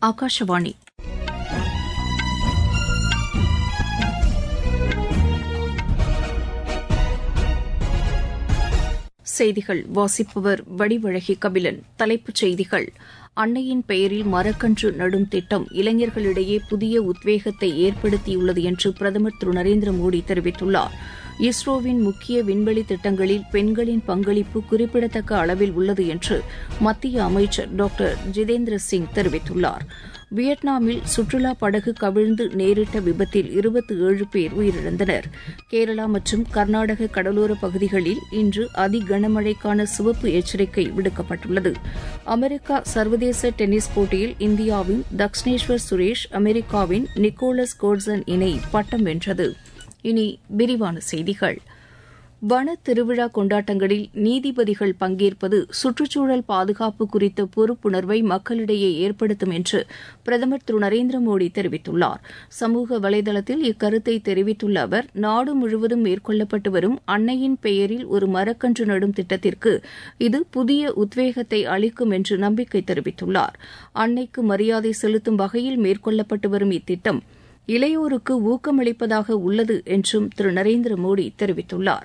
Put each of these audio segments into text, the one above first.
ஆகாஷவாணி செய்திகள் வாசிப்பவர் வடிவழகி கபிலன் தலைப்புச் செய்திகள் அன்னையின் பெயரில் மரக்கன்று நடும் திட்டம் இளைஞர்களிடையே புதிய உத்வேகத்தை ஏற்படுத்தியுள்ளது என்று பிரதமர் திரு நரேந்திர மோடி தெரிவித்துள்ளார் இஸ்ரோவின் முக்கிய விண்வெளி திட்டங்களில் பெண்களின் பங்களிப்பு குறிப்பிடத்தக்க அளவில் உள்ளது என்று மத்திய அமைச்சர் டாக்டர் ஜிதேந்திர சிங் தெரிவித்துள்ளார் வியட்நாமில் சுற்றுலா படகு கவிழ்ந்து நேரிட்ட விபத்தில் இருபத்தி ஏழு பேர் உயிரிழந்தனர் கேரளா மற்றும் கர்நாடக கடலோர பகுதிகளில் இன்று அதி கனமழைக்கான சிவப்பு எச்சரிக்கை விடுக்கப்பட்டுள்ளது அமெரிக்கா சர்வதேச டென்னிஸ் போட்டியில் இந்தியாவின் தக்ஷனேஸ்வர் சுரேஷ் அமெரிக்காவின் நிக்கோலஸ் கோட்சன் இணை பட்டம் வென்றது இனி விரிவான செய்திகள் வன திருவிழா கொண்டாட்டங்களில் நீதிபதிகள் பங்கேற்பது சுற்றுச்சூழல் பாதுகாப்பு குறித்த பொறுப்புணர்வை மக்களிடையே ஏற்படுத்தும் என்று பிரதமர் திரு நரேந்திர மோடி தெரிவித்துள்ளார் சமூக வலைதளத்தில் இக்கருத்தை தெரிவித்துள்ள அவர் நாடு முழுவதும் மேற்கொள்ளப்பட்டு வரும் அன்னையின் பெயரில் ஒரு மரக்கன்று நடும் திட்டத்திற்கு இது புதிய உத்வேகத்தை அளிக்கும் என்று நம்பிக்கை தெரிவித்துள்ளார் அன்னைக்கு மரியாதை செலுத்தும் வகையில் மேற்கொள்ளப்பட்டு வரும் இத்திட்டம் இளையோருக்கு ஊக்கமளிப்பதாக உள்ளது என்றும் திரு நரேந்திர மோடி தெரிவித்துள்ளார்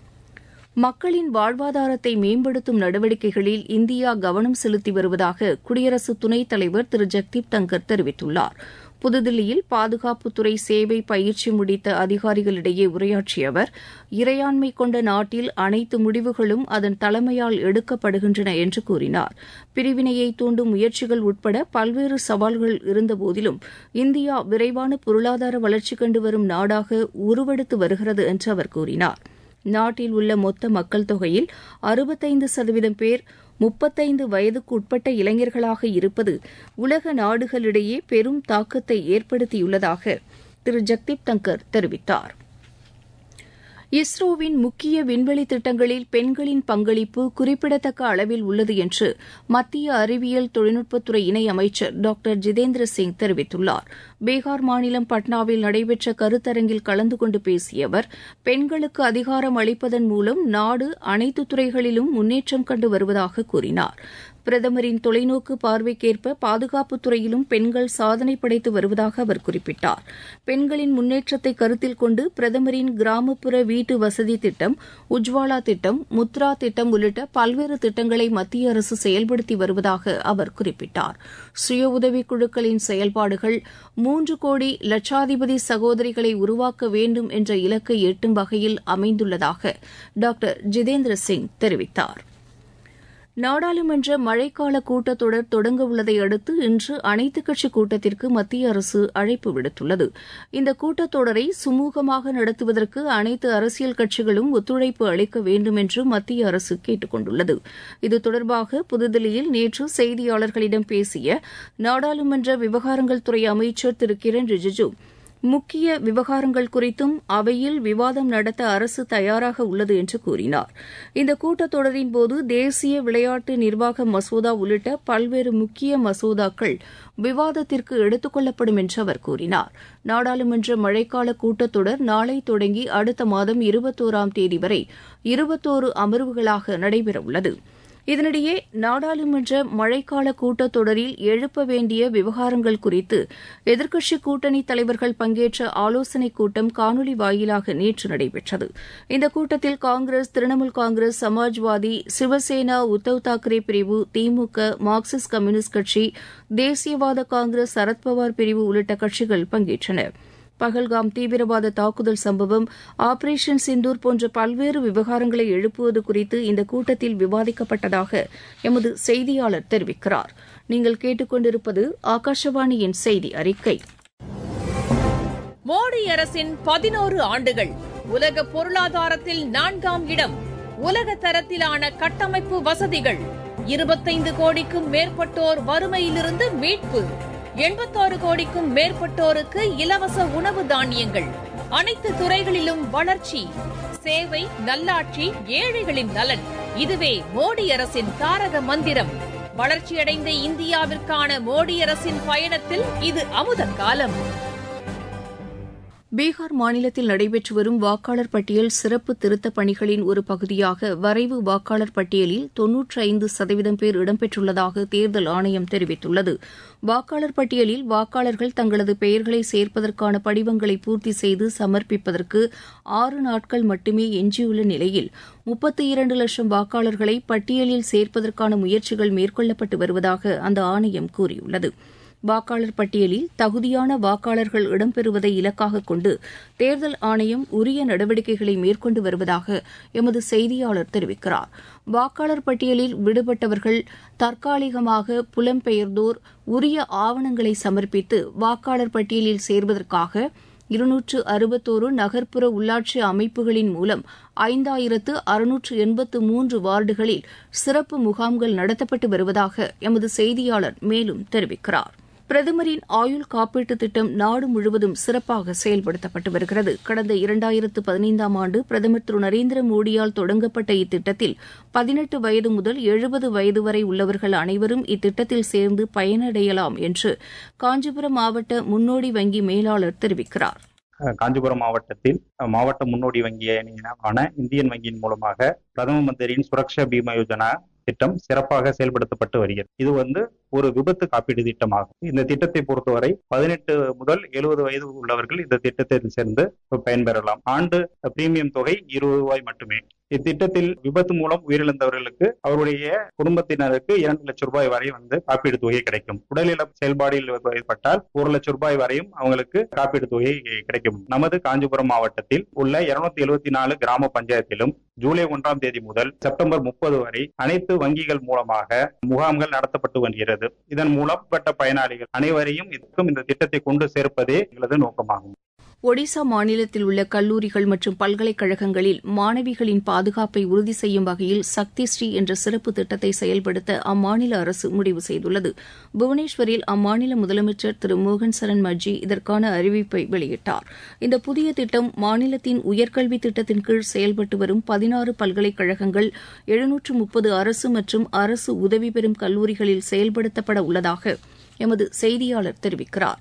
மக்களின் வாழ்வாதாரத்தை மேம்படுத்தும் நடவடிக்கைகளில் இந்தியா கவனம் செலுத்தி வருவதாக குடியரசு துணைத் தலைவர் திரு ஜெக்தீப் தங்கர் தெரிவித்துள்ளார் புதுதில்லியில் பாதுகாப்புத்துறை சேவை பயிற்சி முடித்த அதிகாரிகளிடையே உரையாற்றிய அவர் இறையாண்மை கொண்ட நாட்டில் அனைத்து முடிவுகளும் அதன் தலைமையால் எடுக்கப்படுகின்றன என்று கூறினார் பிரிவினையை தூண்டும் முயற்சிகள் உட்பட பல்வேறு சவால்கள் இருந்தபோதிலும் இந்தியா விரைவான பொருளாதார வளர்ச்சி கண்டு வரும் நாடாக உருவெடுத்து வருகிறது என்று அவர் கூறினார் நாட்டில் உள்ள மொத்த மக்கள் தொகையில் அறுபத்தைந்து சதவீதம் பேர் முப்பத்தைந்து வயதுக்கு உட்பட்ட இளைஞர்களாக இருப்பது உலக நாடுகளிடையே பெரும் தாக்கத்தை ஏற்படுத்தியுள்ளதாக திரு ஜக்தீப் தங்கர் தெரிவித்தார் இஸ்ரோவின் முக்கிய விண்வெளி திட்டங்களில் பெண்களின் பங்களிப்பு குறிப்பிடத்தக்க அளவில் உள்ளது என்று மத்திய அறிவியல் தொழில்நுட்பத்துறை இணை அமைச்சர் டாக்டர் ஜிதேந்திர சிங் தெரிவித்துள்ளார் பீகார் மாநிலம் பட்னாவில் நடைபெற்ற கருத்தரங்கில் கலந்து கொண்டு பேசிய அவர் பெண்களுக்கு அதிகாரம் அளிப்பதன் மூலம் நாடு அனைத்து துறைகளிலும் முன்னேற்றம் கண்டு வருவதாக கூறினார் பிரதமரின் தொலைநோக்கு பார்வைக்கேற்ப பாதுகாப்புத் துறையிலும் பெண்கள் சாதனை படைத்து வருவதாக அவர் குறிப்பிட்டார் பெண்களின் முன்னேற்றத்தை கருத்தில் கொண்டு பிரதமரின் கிராமப்புற வீட்டு வசதி திட்டம் உஜ்வாலா திட்டம் முத்ரா திட்டம் உள்ளிட்ட பல்வேறு திட்டங்களை மத்திய அரசு செயல்படுத்தி வருவதாக அவர் குறிப்பிட்டார் சுய உதவிக் குழுக்களின் செயல்பாடுகள் மூன்று கோடி லட்சாதிபதி சகோதரிகளை உருவாக்க வேண்டும் என்ற இலக்கை எட்டும் வகையில் அமைந்துள்ளதாக டாக்டர் ஜிதேந்திர சிங் தெரிவித்தார் நாடாளுமன்ற மழைக்கால கூட்டத்தொடர் தொடங்க உள்ளதை அடுத்து இன்று அனைத்துக் கட்சி கூட்டத்திற்கு மத்திய அரசு அழைப்பு விடுத்துள்ளது இந்த கூட்டத்தொடரை சுமூகமாக நடத்துவதற்கு அனைத்து அரசியல் கட்சிகளும் ஒத்துழைப்பு அளிக்க வேண்டும் என்று மத்திய அரசு கேட்டுக் கொண்டுள்ளது இது தொடர்பாக புதுதில்லியில் நேற்று செய்தியாளர்களிடம் பேசிய நாடாளுமன்ற விவகாரங்கள் துறை அமைச்சர் திரு கிரண் ரிஜிஜு முக்கிய விவகாரங்கள் குறித்தும் அவையில் விவாதம் நடத்த அரசு தயாராக உள்ளது என்று கூறினார் இந்த கூட்டத்தொடரின் போது தேசிய விளையாட்டு நிர்வாக மசோதா உள்ளிட்ட பல்வேறு முக்கிய மசோதாக்கள் விவாதத்திற்கு எடுத்துக் கொள்ளப்படும் என்று அவர் கூறினார் நாடாளுமன்ற மழைக்கால கூட்டத்தொடர் நாளை தொடங்கி அடுத்த மாதம் இருபத்தோராம் தேதி வரை இருபத்தோரு அமர்வுகளாக நடைபெறவுள்ளது இதனிடையே நாடாளுமன்ற மழைக்கால கூட்டத்தொடரில் எழுப்ப வேண்டிய விவகாரங்கள் குறித்து எதிர்க்கட்சி கூட்டணி தலைவர்கள் பங்கேற்ற ஆலோசனைக் கூட்டம் காணொலி வாயிலாக நேற்று நடைபெற்றது இந்த கூட்டத்தில் காங்கிரஸ் திரிணாமுல் காங்கிரஸ் சமாஜ்வாதி சிவசேனா உத்தவ் தாக்கரே பிரிவு திமுக மார்க்சிஸ்ட் கம்யூனிஸ்ட் கட்சி தேசியவாத காங்கிரஸ் சரத்பவார் பிரிவு உள்ளிட்ட கட்சிகள் பங்கேற்றன பகல்காம் தீவிரவாத தாக்குதல் சம்பவம் ஆபரேஷன் சிந்தூர் போன்ற பல்வேறு விவகாரங்களை எழுப்புவது குறித்து இந்த கூட்டத்தில் விவாதிக்கப்பட்டதாக எமது செய்தியாளர் தெரிவிக்கிறார் நீங்கள் கேட்டுக்கொண்டிருப்பது ஆகாஷவாணியின் செய்தி அறிக்கை மோடி அரசின் பதினோரு ஆண்டுகள் உலக பொருளாதாரத்தில் நான்காம் இடம் உலக தரத்திலான கட்டமைப்பு வசதிகள் இருபத்தைந்து கோடிக்கும் மேற்பட்டோர் வறுமையிலிருந்து மீட்பு எண்பத்தாறு கோடிக்கும் மேற்பட்டோருக்கு இலவச உணவு தானியங்கள் அனைத்து துறைகளிலும் வளர்ச்சி சேவை நல்லாட்சி ஏழைகளின் நலன் இதுவே மோடி அரசின் தாரக மந்திரம் வளர்ச்சியடைந்த இந்தியாவிற்கான மோடி அரசின் பயணத்தில் இது அமுத காலம் பீகார் மாநிலத்தில் நடைபெற்று வரும் வாக்காளர் பட்டியல் சிறப்பு திருத்தப் பணிகளின் ஒரு பகுதியாக வரைவு வாக்காளர் பட்டியலில் தொன்னூற்றி ஐந்து சதவீதம் பேர் இடம்பெற்றுள்ளதாக தேர்தல் ஆணையம் தெரிவித்துள்ளது வாக்காளர் பட்டியலில் வாக்காளர்கள் தங்களது பெயர்களை சேர்ப்பதற்கான படிவங்களை பூர்த்தி செய்து சமர்ப்பிப்பதற்கு ஆறு நாட்கள் மட்டுமே எஞ்சியுள்ள நிலையில் முப்பத்தி இரண்டு லட்சம் வாக்காளர்களை பட்டியலில் சேர்ப்பதற்கான முயற்சிகள் மேற்கொள்ளப்பட்டு வருவதாக அந்த ஆணையம் கூறியுள்ளது வாக்காளர் பட்டியலில் தகுதியான வாக்காளர்கள் இடம்பெறுவதை இலக்காக கொண்டு தேர்தல் ஆணையம் உரிய நடவடிக்கைகளை மேற்கொண்டு வருவதாக எமது செய்தியாளர் தெரிவிக்கிறார் வாக்காளர் பட்டியலில் விடுபட்டவர்கள் தற்காலிகமாக புலம்பெயர்ந்தோர் உரிய ஆவணங்களை சமர்ப்பித்து வாக்காளர் பட்டியலில் சேர்வதற்காக இருநூற்று அறுபத்தோரு நகர்ப்புற உள்ளாட்சி அமைப்புகளின் மூலம் ஐந்தாயிரத்து அறுநூற்று எண்பத்து மூன்று வார்டுகளில் சிறப்பு முகாம்கள் நடத்தப்பட்டு வருவதாக எமது செய்தியாளர் மேலும் தெரிவிக்கிறார் பிரதமரின் ஆயுள் காப்பீட்டு திட்டம் நாடு முழுவதும் சிறப்பாக செயல்படுத்தப்பட்டு வருகிறது கடந்த இரண்டாயிரத்து பதினைந்தாம் ஆண்டு பிரதமர் திரு நரேந்திர மோடியால் தொடங்கப்பட்ட இத்திட்டத்தில் பதினெட்டு வயது முதல் எழுபது வயது வரை உள்ளவர்கள் அனைவரும் இத்திட்டத்தில் சேர்ந்து பயனடையலாம் என்று காஞ்சிபுரம் மாவட்ட முன்னோடி வங்கி மேலாளர் தெரிவிக்கிறார் காஞ்சிபுரம் மாவட்டத்தில் மாவட்ட முன்னோடி வங்கியான இந்தியன் வங்கியின் மூலமாக பிரதம மந்திரியின் சுரக்ஷா பீமா யோஜனா திட்டம் சிறப்பாக செயல்படுத்தப்பட்டு வருகிறது இது வந்து ஒரு விபத்து காப்பீடு திட்டமாகும் இந்த திட்டத்தை பொறுத்தவரை பதினெட்டு முதல் எழுபது வயது உள்ளவர்கள் இந்த திட்டத்தில் சேர்ந்து பயன்பெறலாம் ஆண்டு பிரீமியம் தொகை இருபது ரூபாய் மட்டுமே இத்திட்டத்தில் விபத்து மூலம் உயிரிழந்தவர்களுக்கு அவருடைய குடும்பத்தினருக்கு இரண்டு லட்சம் ரூபாய் வரை வந்து காப்பீடு தொகை கிடைக்கும் உடல்நல செயல்பாடில் ஏற்பட்டால் ஒரு லட்சம் ரூபாய் வரையும் அவங்களுக்கு காப்பீடு தொகை கிடைக்கும் நமது காஞ்சிபுரம் மாவட்டத்தில் உள்ள இருநூத்தி எழுபத்தி நாலு கிராம பஞ்சாயத்திலும் ஜூலை ஒன்றாம் தேதி முதல் செப்டம்பர் முப்பது வரை அனைத்து வங்கிகள் மூலமாக முகாம்கள் நடத்தப்பட்டு வருகிறது இதன் மூலம் பட்ட பயனாளிகள் அனைவரையும் இதற்கும் இந்த திட்டத்தை கொண்டு சேர்ப்பதே எங்களது நோக்கமாகும் ஒடிசா மாநிலத்தில் உள்ள கல்லூரிகள் மற்றும் பல்கலைக்கழகங்களில் மாணவிகளின் பாதுகாப்பை உறுதி செய்யும் வகையில் சக்தி ஸ்ரீ என்ற சிறப்பு திட்டத்தை செயல்படுத்த அம்மாநில அரசு முடிவு செய்துள்ளது புவனேஸ்வரில் அம்மாநில முதலமைச்சர் திரு மோகன் சரண் மஜ்ஜி இதற்கான அறிவிப்பை வெளியிட்டார் இந்த புதிய திட்டம் மாநிலத்தின் உயர்கல்வி திட்டத்தின் கீழ் செயல்பட்டு வரும் பதினாறு பல்கலைக்கழகங்கள் எழுநூற்று முப்பது அரசு மற்றும் அரசு உதவி பெறும் கல்லூரிகளில் செயல்படுத்தப்பட உள்ளதாக எமது செய்தியாளர் தெரிவிக்கிறார்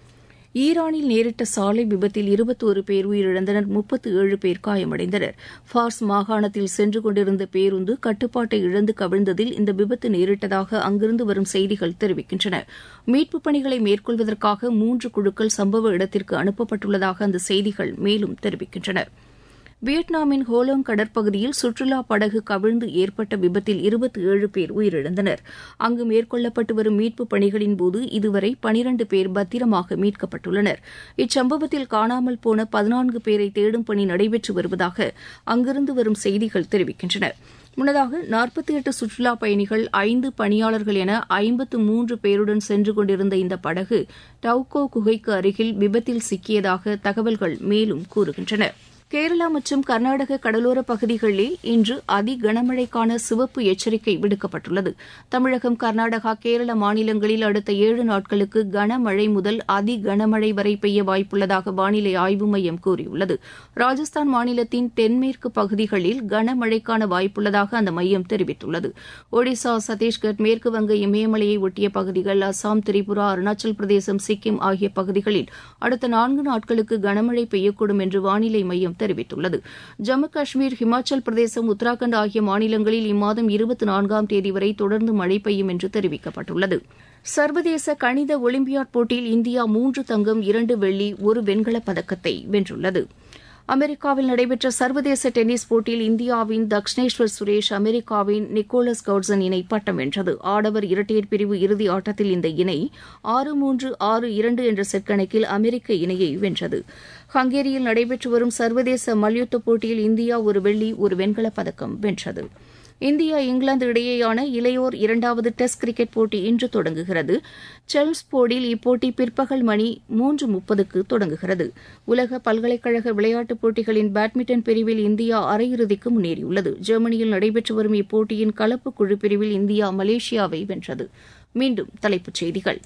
ஈரானில் நேரிட்ட சாலை விபத்தில் இருபத்தோரு பேர் உயிரிழந்தனர் முப்பத்து ஏழு பேர் காயமடைந்தனர் ஃபார்ஸ் மாகாணத்தில் சென்று கொண்டிருந்த பேருந்து கட்டுப்பாட்டை இழந்து கவிழ்ந்ததில் இந்த விபத்து நேரிட்டதாக அங்கிருந்து வரும் செய்திகள் தெரிவிக்கின்றன மீட்புப் பணிகளை மேற்கொள்வதற்காக மூன்று குழுக்கள் சம்பவ இடத்திற்கு அனுப்பப்பட்டுள்ளதாக அந்த செய்திகள் மேலும் தெரிவிக்கின்றன வியட்நாமின் ஹோலோங் கடற்பகுதியில் சுற்றுலா படகு கவிழ்ந்து ஏற்பட்ட விபத்தில் இருபத்தி ஏழு பேர் உயிரிழந்தனர் அங்கு மேற்கொள்ளப்பட்டு வரும் மீட்புப் பணிகளின் போது இதுவரை பனிரண்டு பேர் பத்திரமாக மீட்கப்பட்டுள்ளனர் இச்சம்பவத்தில் காணாமல் போன பதினான்கு பேரை தேடும் பணி நடைபெற்று வருவதாக அங்கிருந்து வரும் செய்திகள் தெரிவிக்கின்றன முன்னதாக நாற்பத்தி எட்டு சுற்றுலா பயணிகள் ஐந்து பணியாளர்கள் என ஐம்பத்து மூன்று பேருடன் சென்று கொண்டிருந்த இந்த படகு டவுகோ குகைக்கு அருகில் விபத்தில் சிக்கியதாக தகவல்கள் மேலும் கூறுகின்றன கேரளா மற்றும் கர்நாடக கடலோர பகுதிகளில் இன்று அதி கனமழைக்கான சிவப்பு எச்சரிக்கை விடுக்கப்பட்டுள்ளது தமிழகம் கர்நாடகா கேரள மாநிலங்களில் அடுத்த ஏழு நாட்களுக்கு கனமழை முதல் அதி கனமழை வரை பெய்ய வாய்ப்புள்ளதாக வானிலை ஆய்வு மையம் கூறியுள்ளது ராஜஸ்தான் மாநிலத்தின் தென்மேற்கு பகுதிகளில் கனமழைக்கான வாய்ப்புள்ளதாக அந்த மையம் தெரிவித்துள்ளது ஒடிசா சத்தீஸ்கர் மேற்கு வங்க இமயமலையை ஒட்டிய பகுதிகள் அசாம் திரிபுரா அருணாச்சல் பிரதேசம் சிக்கிம் ஆகிய பகுதிகளில் அடுத்த நான்கு நாட்களுக்கு கனமழை பெய்யக்கூடும் என்று வானிலை மையம் தெரிவித்துள்ளது ஜம்மு காஷ்மீர் ஹிமாச்சல் பிரதேசம் உத்தராகண்ட் ஆகிய மாநிலங்களில் இம்மாதம் இருபத்தி நான்காம் தேதி வரை தொடர்ந்து மழை பெய்யும் என்று தெரிவிக்கப்பட்டுள்ளது சர்வதேச கணித ஒலிம்பியாட் போட்டியில் இந்தியா மூன்று தங்கம் இரண்டு வெள்ளி ஒரு வெண்கலப் பதக்கத்தை வென்றுள்ளது அமெரிக்காவில் நடைபெற்ற சர்வதேச டென்னிஸ் போட்டியில் இந்தியாவின் தக்ஷனேஸ்வர் சுரேஷ் அமெரிக்காவின் நிக்கோலஸ் கவுட்சன் இணை பட்டம் வென்றது ஆடவர் இரட்டையர் பிரிவு இறுதி ஆட்டத்தில் இந்த இணை ஆறு மூன்று ஆறு இரண்டு என்ற செட் கணக்கில் அமெரிக்க இணையை வென்றது ஹங்கேரியில் நடைபெற்று வரும் சர்வதேச மல்யுத்த போட்டியில் இந்தியா ஒரு வெள்ளி ஒரு வெண்கலப் பதக்கம் வென்றது இந்தியா இங்கிலாந்து இடையேயான இளையோர் இரண்டாவது டெஸ்ட் கிரிக்கெட் போட்டி இன்று தொடங்குகிறது செல்ம்ஸ்போர்டில் இப்போட்டி பிற்பகல் மணி மூன்று முப்பதுக்கு தொடங்குகிறது உலக பல்கலைக்கழக விளையாட்டுப் போட்டிகளின் பேட்மிண்டன் பிரிவில் இந்தியா அரையிறுதிக்கு முன்னேறியுள்ளது ஜெர்மனியில் நடைபெற்று வரும் இப்போட்டியின் கலப்பு குழு பிரிவில் இந்தியா மலேசியாவை வென்றது மீண்டும் தலைப்புச் செய்திகள்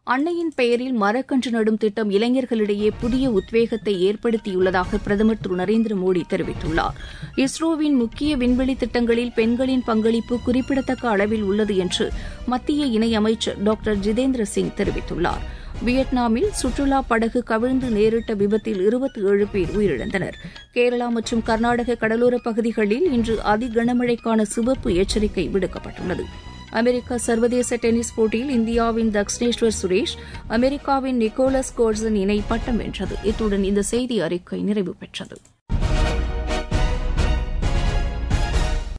அன்னையின் பெயரில் மரக்கன்று நடும் திட்டம் இளைஞர்களிடையே புதிய உத்வேகத்தை ஏற்படுத்தியுள்ளதாக பிரதமர் திரு நரேந்திர மோடி தெரிவித்துள்ளார் இஸ்ரோவின் முக்கிய விண்வெளி திட்டங்களில் பெண்களின் பங்களிப்பு குறிப்பிடத்தக்க அளவில் உள்ளது என்று மத்திய இணையமைச்சர் டாக்டர் ஜிதேந்திர சிங் தெரிவித்துள்ளார் வியட்நாமில் சுற்றுலா படகு கவிழ்ந்து நேரிட்ட விபத்தில் இருபத்தி ஏழு பேர் உயிரிழந்தனர் கேரளா மற்றும் கர்நாடக கடலோரப் பகுதிகளில் இன்று அதி கனமழைக்கான சிவப்பு எச்சரிக்கை விடுக்கப்பட்டுள்ளது அமெரிக்க சர்வதேச டென்னிஸ் போட்டியில் இந்தியாவின் தக்ஷனேஸ்வர் சுரேஷ் அமெரிக்காவின் நிக்கோலஸ் கோர்சன் இணை பட்டம் வென்றது இத்துடன் இந்த செய்தி அறிக்கை நிறைவு பெற்றது